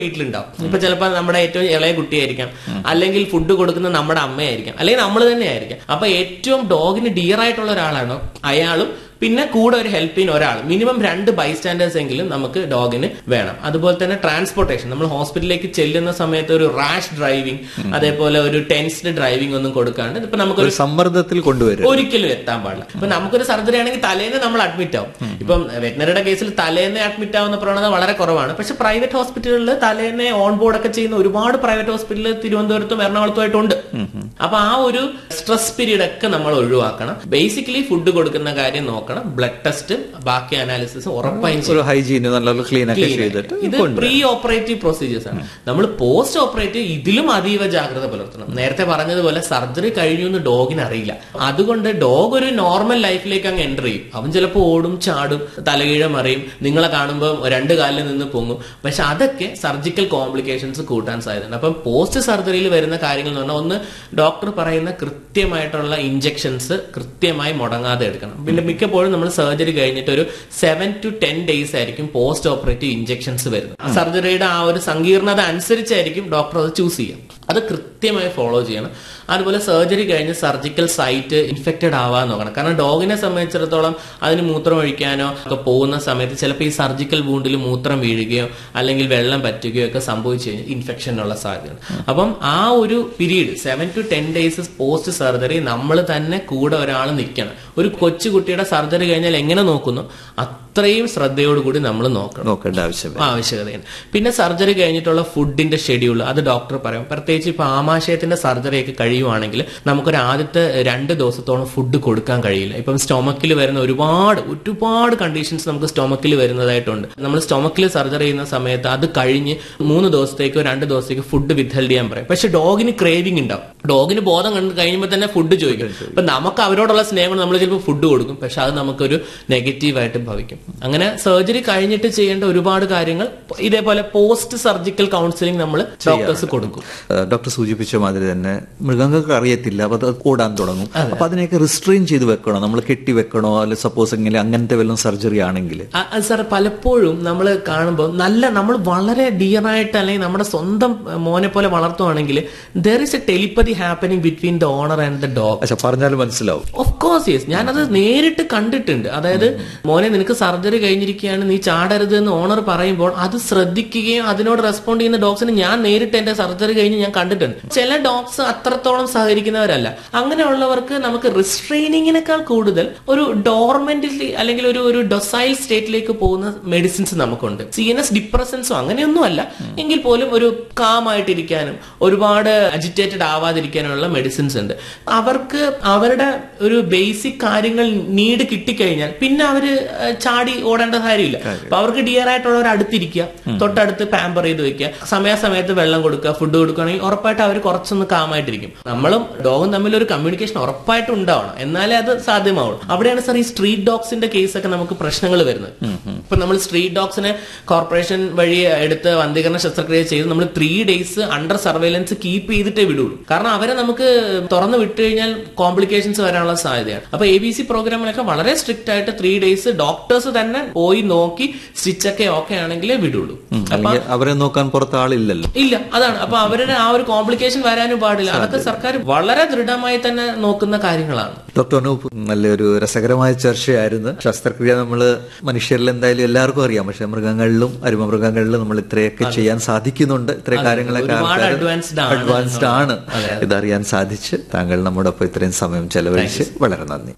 വീട്ടിലുണ്ടാവും ഇപ്പൊ ചിലപ്പോൾ നമ്മുടെ ഏറ്റവും ഇളയ കുട്ടിയായിരിക്കാം അല്ലെങ്കിൽ ഫുഡ് കൊടുക്കുന്ന നമ്മുടെ അമ്മയായിരിക്കാം അല്ലെങ്കിൽ നമ്മൾ തന്നെ ആയിരിക്കാം അപ്പൊ ഏറ്റവും ഡോഗിന് ഡിയർ ആയിട്ടുള്ള ഒരാളാണോ അയാളും പിന്നെ കൂടെ ഒരു ഹെൽപ്പിന് ഒരാൾ മിനിമം രണ്ട് ബൈസ്റ്റാൻഡേഴ്സ് എങ്കിലും നമുക്ക് ഡോഗിന് വേണം അതുപോലെ തന്നെ ട്രാൻസ്പോർട്ടേഷൻ നമ്മൾ ഹോസ്പിറ്റലിലേക്ക് ചെല്ലുന്ന സമയത്ത് ഒരു റാഷ് ഡ്രൈവിംഗ് അതേപോലെ ഒരു ടെൻസ്ഡ് ഡ്രൈവിംഗ് ഒന്നും കൊടുക്കാണ്ട് ഇപ്പൊ നമുക്കൊരു ഒരു സമ്മർദ്ദത്തിൽ കൊണ്ടുവരും ഒരിക്കലും എത്താൻ പാടില്ല ഇപ്പൊ നമുക്കൊരു സർജറി ആണെങ്കിൽ തലേന്ന് നമ്മൾ അഡ്മിറ്റ് ആവും ഇപ്പം വെറ്റിനറിയുടെ കേസിൽ തലേന്ന് അഡ്മിറ്റ് ആവുന്ന പ്രവണത വളരെ കുറവാണ് പക്ഷെ പ്രൈവറ്റ് ഹോസ്പിറ്റലുകളിൽ തലേന്ന് ഓൺ ബോർഡ് ഒക്കെ ചെയ്യുന്ന ഒരുപാട് പ്രൈവറ്റ് ഹോസ്പിറ്റലിൽ തിരുവനന്തപുരത്തും എറണാകുളത്തുമായിട്ടുണ്ട് അപ്പൊ ആ ഒരു സ്ട്രെസ് പീരീഡ് ഒക്കെ നമ്മൾ ഒഴിവാക്കണം ബേസിക്കലി ഫുഡ് കൊടുക്കുന്ന കാര്യം നോക്കണം ബ്ലഡ് ടെസ്റ്റ് ബാക്കി അനാലിസിസ് ഉറപ്പായും ഒരു ഹൈജീന് നല്ല ക്ലീൻ ഒക്കെ clean ചെയ്തിട്ട് ആയിട്ട്. ഇത് പ്രീ ഓപ്പറേറ്റീവ് പ്രൊസീജിയേഴ്സ് ആണ് നമ്മൾ പോസ്റ്റ് ഓപ്പറേറ്റീവ് ഇതിലും അതീവ ജാഗ്രത പുലർത്തണം നേരത്തെ പറഞ്ഞതുപോലെ സർജറി കഴിഞ്ഞു എന്ന് ഡോഗിന് അറിയില്ല അതുകൊണ്ട് ഡോഗ് ഒരു നോർമൽ ലൈഫിലേക്ക് അങ്ങ് എൻ്റർ ചെയ്യും അവൻ ചിലപ്പോൾ ഓടും ചാടും തലകീഴ മറിയും നിങ്ങളെ കാണുമ്പോൾ രണ്ട് കാലിൽ നിന്ന് പൊങ്ങും പക്ഷെ അതൊക്കെ സർജിക്കൽ കോംപ്ലിക്കേഷൻസ് കൂട്ടാൻ സാധ്യതയുണ്ട് അപ്പം പോസ്റ്റ് സർജറിയിൽ വരുന്ന കാര്യങ്ങൾ എന്ന് പറഞ്ഞാൽ ഒന്ന് ഡോക്ടർ പറയുന്ന കൃത്യമായിട്ടുള്ള ഇഞ്ചെക്ഷൻസ് കൃത്യമായി മുടങ്ങാതെ എടുക്കണം പിന്നെ മിക്കപ്പോഴും നമ്മൾ സർജറി കഴിഞ്ഞിട്ട് ഒരു സെവൻ ടു ടെൻ ഡേയ്സ് ആയിരിക്കും പോസ്റ്റ് ഓപ്പറേറ്റീവ് ഇഞ്ചെക്ഷൻസ് വരുന്നത് സർജറിയുടെ ആ ഒരു സങ്കീർണത അനുസരിച്ചായിരിക്കും ഡോക്ടർ അത് ചൂസ് ചെയ്യുക അത് കൃത്യമായി ഫോളോ ചെയ്യണം അതുപോലെ സർജറി കഴിഞ്ഞ് സർജിക്കൽ സൈറ്റ് ഇൻഫെക്റ്റഡ് ആവാൻ നോക്കണം കാരണം ഡോഗിനെ സംബന്ധിച്ചിടത്തോളം അതിന് മൂത്രം ഒഴിക്കാനോ ഒക്കെ പോകുന്ന സമയത്ത് ചിലപ്പോൾ ഈ സർജിക്കൽ വൂണ്ടിൽ മൂത്രം വീഴുകയോ അല്ലെങ്കിൽ വെള്ളം പറ്റുകയോ ഒക്കെ സംഭവിച്ചു കഴിഞ്ഞാൽ ഇൻഫെക്ഷനുള്ള സാധ്യതയുണ്ട് അപ്പം ആ ഒരു period seven to ten days post surgery നമ്മൾ തന്നെ കൂടെ ഒരാൾ നിൽക്കണം ഒരു കൊച്ചുകുട്ടിയുടെ സർജറി കഴിഞ്ഞാൽ എങ്ങനെ നോക്കുന്നു അത്രയും ശ്രദ്ധയോടുകൂടി നമ്മൾ നോക്കണം നോക്കേണ്ട ആവശ്യം ആവശ്യകതയാണ് പിന്നെ സർജറി കഴിഞ്ഞിട്ടുള്ള ഫുഡിന്റെ ഷെഡ്യൂൾ അത് ഡോക്ടർ പറയും പ്രത്യേകിച്ച് ഇപ്പൊ ആമാശയത്തിന്റെ സർജറി ഒക്കെ കഴിയുവാണെങ്കിൽ നമുക്കൊരു ആദ്യത്തെ രണ്ട് ദിവസത്തോളം ഫുഡ് കൊടുക്കാൻ കഴിയില്ല ഇപ്പം സ്റ്റൊമക്കിൽ വരുന്ന ഒരുപാട് ഒരുപാട് കണ്ടീഷൻസ് നമുക്ക് സ്റ്റൊമക്കിൽ വരുന്നതായിട്ടുണ്ട് നമ്മൾ സ്റ്റൊമക്കിൽ സർജറി ചെയ്യുന്ന സമയത്ത് അത് കഴിഞ്ഞ് മൂന്ന് ദിവസത്തേക്കോ രണ്ട് ദിവസത്തേക്കോ ഫുഡ് വിത്ത്ഹെൽഡ് ചെയ്യാൻ പറയും പക്ഷെ ഡോഗിന് ക്രേവിംഗ് ഉണ്ടാവും ഡോഗിന് ബോധം കണ്ട് കഴിയുമ്പോൾ തന്നെ ഫുഡ് ചോദിക്കും അപ്പൊ നമുക്ക് അവരോടുള്ള സ്നേഹം നമ്മൾ ചിലപ്പോൾ ഫുഡ് കൊടുക്കും പക്ഷെ അത് നമുക്കൊരു നെഗറ്റീവായിട്ട് ഭവിക്കും അങ്ങനെ സർജറി കഴിഞ്ഞിട്ട് ചെയ്യേണ്ട ഒരുപാട് കാര്യങ്ങൾ ഇതേപോലെ പോസ്റ്റ് സർജിക്കൽ കൗൺസിലിംഗ് നമ്മൾ ഡോക്ടേഴ്സ് കൊടുക്കും ഏഹ് ഡോക്ടർ സൂചിപ്പിച്ച മാതിരി തന്നെ മൃഗങ്ങൾക്ക് അറിയത്തില്ല അപ്പൊ അത് ഓടാൻ തുടങ്ങും അപ്പൊ അതിനെയൊക്കെ റിസ്ട്രെയിൻ ചെയ്ത് വെക്കണോ നമ്മൾ കെട്ടി വെക്കണോ അല്ലെ സപ്പോസ് എങ്ങനെ അങ്ങനത്തെ വല്ലതും സർജറി ആണെങ്കിൽ ആ, ആ, സാർ പലപ്പോഴും നമ്മൾ കാണുമ്പോൾ നല്ല നമ്മൾ വളരെ ഡിയർ ആയിട്ട് അല്ലെങ്കിൽ നമ്മുടെ സ്വന്തം മോനെ പോലെ വളർത്തുവാണെങ്കിൽ there is a telepathy happening between the owner and the dog പക്ഷെ പറഞ്ഞാൽ മനസ്സിലാവും ഓഫ് കോഴ്സ് യെസ് ഞാനത് നേരിട്ട് കണ്ടിട്ടുണ്ട് അതായത് മോനെ നിനക്ക് സർജറി കഴിഞ്ഞിരിക്കുകയാണ് നീ ചാടരുത് എന്ന് ഓണർ പറയുമ്പോൾ അത് ശ്രദ്ധിക്കുകയും അതിനോട് റെസ്പോണ്ട് ചെയ്യുന്ന ഡോഗ്സിന് ഞാൻ നേരിട്ട് എന്റെ സർജറി കഴിഞ്ഞ് ഞാൻ കണ്ടിട്ടുണ്ട് ചില ഡോഗ്സ് അത്രത്തോളം സഹകരിക്കുന്നവരല്ല അങ്ങനെയുള്ളവർക്ക് നമുക്ക് റിസ്ട്രെയിനിങ്ങിനേക്കാൾ കൂടുതൽ ഒരു ഡോർമെന്റിൽ അല്ലെങ്കിൽ ഒരു ഒരു ഡൊസൈൽ സ്റ്റേറ്റിലേക്ക് പോകുന്ന മെഡിസിൻസ് നമുക്കുണ്ട് സി എൻ എസ് ഡിപ്രസൻസോ അങ്ങനെയൊന്നും അല്ല എങ്കിൽ പോലും ഒരു കാം ആയിട്ടിരിക്കാനും ഒരുപാട് അജിറ്റേറ്റഡ് ആവാതിരിക്കാനുള്ള മെഡിസിൻസ് ഉണ്ട് അവർക്ക് അവരുടെ ഒരു ബേസിക് കാര്യങ്ങൾ നീഡ് കിട്ടിക്കഴിഞ്ഞാൽ പിന്നെ അവര് ഏഹ്, ചാടി ഓടേണ്ട കാര്യമില്ല അപ്പൊ അവർക്ക് ഡിയർ ആയിട്ടുള്ളവർ അടുത്തിരിക്കുക തൊട്ടടുത്ത് പാമ്പർ ചെയ്ത് വെക്കുക സമയാസമയത്ത് വെള്ളം കൊടുക്കുക ഫുഡ് കൊടുക്കുകയാണെങ്കിൽ ഉറപ്പായിട്ട് അവർ കുറച്ചൊന്ന് കാമായിട്ടിരിക്കും നമ്മളും ഡോഗും തമ്മിൽ ഒരു കമ്മ്യൂണിക്കേഷൻ ഉറപ്പായിട്ടും ഉണ്ടാവണം എന്നാലേ അത് സാധ്യമാവുള്ളൂ അവിടെയാണ് സാർ ഈ സ്ട്രീറ്റ് ഡോഗ്സിന്റെ കേസൊക്കെ നമുക്ക് പ്രശ്നങ്ങൾ വരുന്നത് ഇപ്പൊ നമ്മൾ സ്ട്രീറ്റ് ഡോഗ്സിനെ കോർപ്പറേഷൻ വഴി എടുത്ത് വന്ധീകരണ ശസ്ത്രക്രിയ ചെയ്ത് നമ്മൾ three days under surveillance keep ചെയ്തിട്ടേ വിടുള്ളൂ കാരണം അവരെ നമുക്ക് തുറന്നു വിട്ടു കഴിഞ്ഞാൽ കോംപ്ലിക്കേഷൻസ് വരാനുള്ള സാധ്യതയാണ് അപ്പൊ എ ബി സി പ്രോഗ്രാമിലൊക്കെ വളരെ സ്ട്രിക്റ്റ് ആയിട്ട് ത്രീ ഡേയ്സ് ഡോക്ടേഴ്സ് തന്നെ പോയി നോക്കി സ്റ്റിച്ച് ഒക്കെ ഓക്കെ ആണെങ്കിലേ വിടുള്ളൂ അല്ലെങ്കിൽ അവരെ നോക്കാൻ പുറത്ത് ആളില്ലല്ലോ ഇല്ല അതാണ് അപ്പൊ അവരുടെ ആ ഒരു കോംപ്ലിക്കേഷൻ വരാനും പാടില്ല അതൊക്കെ സർക്കാർ വളരെ ദൃഢമായി തന്നെ നോക്കുന്ന കാര്യങ്ങളാണ് ഡോക്ടർ അനൂപ് നല്ലൊരു രസകരമായ ചർച്ചയായിരുന്നു ശസ്ത്രക്രിയ നമ്മൾ മനുഷ്യരിൽ എന്തായാലും എല്ലാവർക്കും അറിയാം പക്ഷെ മൃഗങ്ങളിലും അരുമ മൃഗങ്ങളിലും നമ്മൾ ഇത്രയൊക്കെ ചെയ്യാൻ സാധിക്കുന്നുണ്ട് ഇത്രയും കാര്യങ്ങളൊക്കെ ഒരുപാട് ആൾക്കാർ advanced ആണ് അഡ്വാൻസ്ഡ് ആണ് ഇതറിയാൻ സാധിച്ച് താങ്കൾ നമ്മുടെ ഒപ്പം ഇത്രയും സമയം ചെലവഴിച്ച് വളരെ നന്ദി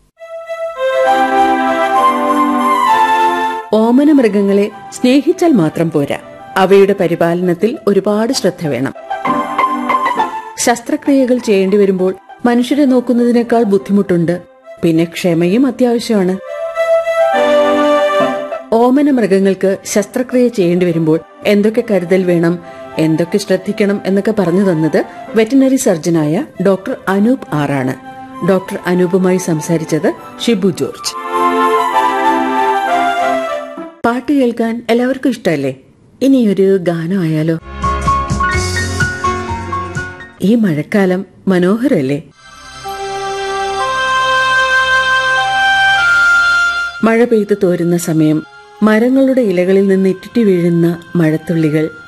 ഓമന മൃഗങ്ങളെ സ്നേഹിച്ചാൽ മാത്രം പോരാ അവയുടെ പരിപാലനത്തിൽ ഒരുപാട് ശ്രദ്ധ വേണം ശസ്ത്രക്രിയകൾ ചെയ്യേണ്ടി വരുമ്പോൾ മനുഷ്യരെ നോക്കുന്നതിനേക്കാൾ ബുദ്ധിമുട്ടുണ്ട് പിന്നെ ക്ഷമയും അത്യാവശ്യമാണ് ഓമന മൃഗങ്ങൾക്ക് ശസ്ത്രക്രിയ ചെയ്യേണ്ടി വരുമ്പോൾ എന്തൊക്കെ കരുതൽ വേണം എന്തൊക്കെ ശ്രദ്ധിക്കണം എന്നൊക്കെ പറഞ്ഞു തന്നത് വെറ്റിനറി സർജനായ ഡോക്ടർ അനൂപ് ആറാണ് ഡോക്ടർ അനൂപുമായി സംസാരിച്ചത് ഷിബു ജോർജ് പാട്ട് കേൾക്കാൻ എല്ലാവർക്കും ഇഷ്ടമല്ലേ ഇനിയൊരു ഗാനം ആയാലോ ഈ മഴക്കാലം മനോഹരല്ലേ മഴ പെയ്തു തോരുന്ന സമയം മരങ്ങളുടെ ഇലകളിൽ നിന്ന് ഇറ്റിറ്റി വീഴുന്ന മഴത്തുള്ളികൾ